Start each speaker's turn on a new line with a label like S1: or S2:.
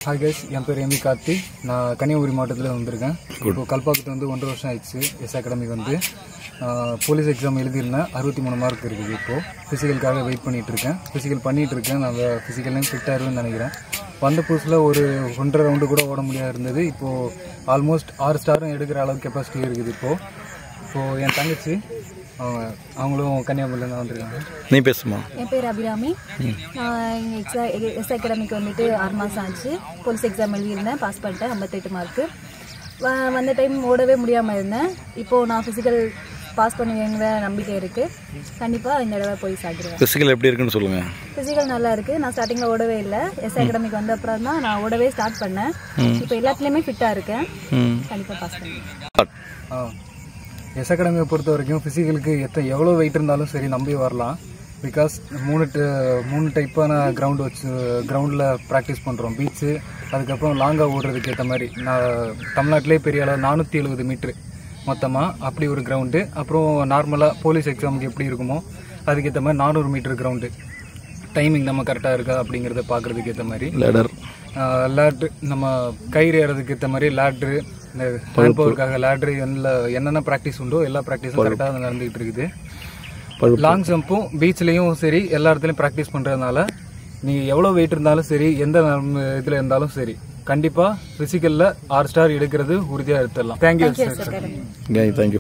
S1: hi guys என் பேர் MP Karthi நான் கன்னியாகுமரி மாவட்டத்தில் வந்திருக்கேன் இப்போ கல்பாக்கத்து வந்து ஒன்றரை வருஷம் ஆயிடுச்சு எஸ் அகாடமி வந்து போலீஸ் எக்ஸாம் எழுதியிருந்தேன் அறுபத்தி மூணு மார்க் இருக்குது இப்போது ஃபிசிக்கலுக்காக வெயிட் பண்ணிட்டு இருக்கேன் ஃபிசிக்கல் பண்ணிட்டு இருக்கேன் நான் ஃபிசிக்கல்லையும் ஃபிட் ஆயிருவேன்னு நினைக்கிறேன் வந்த புதுசில் ஒரு ஒன்றரை ரவுண்டு கூட ஓட முடியாது இருந்தது இப்போது ஆல்மோஸ்ட் ஆறு ஸ்டாரும் எடுக்கிற அளவுக்கு கெப்பாசிட்டி இருக்குது இப்போது இப்போது என் தங்கச்சி அவங்க அவங்களும் கன்னியாகுமரியிலேருந்து தான் வந்திருக்காங்க
S2: நீ பேசுமா
S3: என் பேர் அபிராமி நான் இங்கே எக்ஸா எஸ் அகாடமிக்கு வந்துட்டு ஆறு மாதம் ஆச்சு போலீஸ் எக்ஸாம் எழுதியிருந்தேன் பாஸ் பண்ணிட்டேன் ஐம்பத்தெட்டு மார்க்கு வந்த டைம் ஓடவே முடியாமல் இருந்தேன் இப்போது நான் ஃபிசிக்கல் பாஸ் பண்ணுவேங்கிற நம்பிக்கை இருக்குது கண்டிப்பாக இந்த தடவை போய் சாப்பிடுவேன்
S2: ஃபிசிக்கல் எப்படி இருக்குன்னு சொல்லுங்க
S3: ஃபிசிக்கல் நல்லா இருக்குது நான் ஸ்டார்டிங்கில் ஓடவே இல்லை எஸ் அகாடமிக்கு வந்த அப்புறம் தான் நான் ஓடவே ஸ்டார்ட் பண்ணேன் இப்போ எல்லாத்துலேயுமே ஃபிட்டாக இருக்கேன்
S2: ம்
S3: கண்டிப்பாக பாஸ் பண்ணுவேன்
S1: ஆ எஸ் அகாடமியை பொறுத்த வரைக்கும் ஃபிசிக்கலுக்கு எத்தனை எவ்வளோ வெயிட் இருந்தாலும் சரி நம்பி வரலாம் பிகாஸ் மூணு ட- மூணு டைப்பான கிரவுண்ட் வச்சு கிரவுண்டில் ப்ராக்டிஸ் பண்ணுறோம் பீச்சு அதுக்கப்புறம் லாங்காக ஓடுறதுக்கு ஏற்ற மாதிரி நான் தமிழ்நாட்டிலே பெரிய அளவு நானூற்றி எழுபது மீட்ரு மொத்தமாக அப்படி ஒரு கிரவுண்டு அப்புறம் நார்மலாக போலீஸ் எக்ஸாமுக்கு எப்படி இருக்குமோ அதுக்கேற்ற மாதிரி நானூறு மீட்டர் கிரவுண்டு டைமிங் நம்ம கரெக்டாக இருக்கா அப்படிங்கிறத பார்க்குறதுக்கு ஏற்ற மாதிரி
S2: லேடர்
S1: லேட்ரு நம்ம கயிறு ஏறதுக்கு ஏற்ற மாதிரி லேட்ரு இந்த ஹேண்ட் பவருக்காக லேட்ரு எல்லா என்னென்ன ப்ராக்டிஸ் உண்டோ எல்லா ப்ராக்டிஸும் கரெக்டாக நடந்துகிட்டு இருக்குது
S2: பழுப்பு
S1: லாங் ஜம்ப்பும் பீச்லேயும் சரி எல்லா இடத்துலையும் ப்ராக்டிஸ் பண்ணுறதுனால நீங்கள் எவ்வளோ வெயிட் இருந்தாலும் சரி எந்த இதில் இருந்தாலும் சரி கண்டிப்பாக ஃபிசிக்கலில் ஆறு ஸ்டார் எடுக்கிறது உறுதியாக எடுத்துடலாம் தேங்க்யூ சார்
S3: அகாடமி
S2: தேங்க்யூ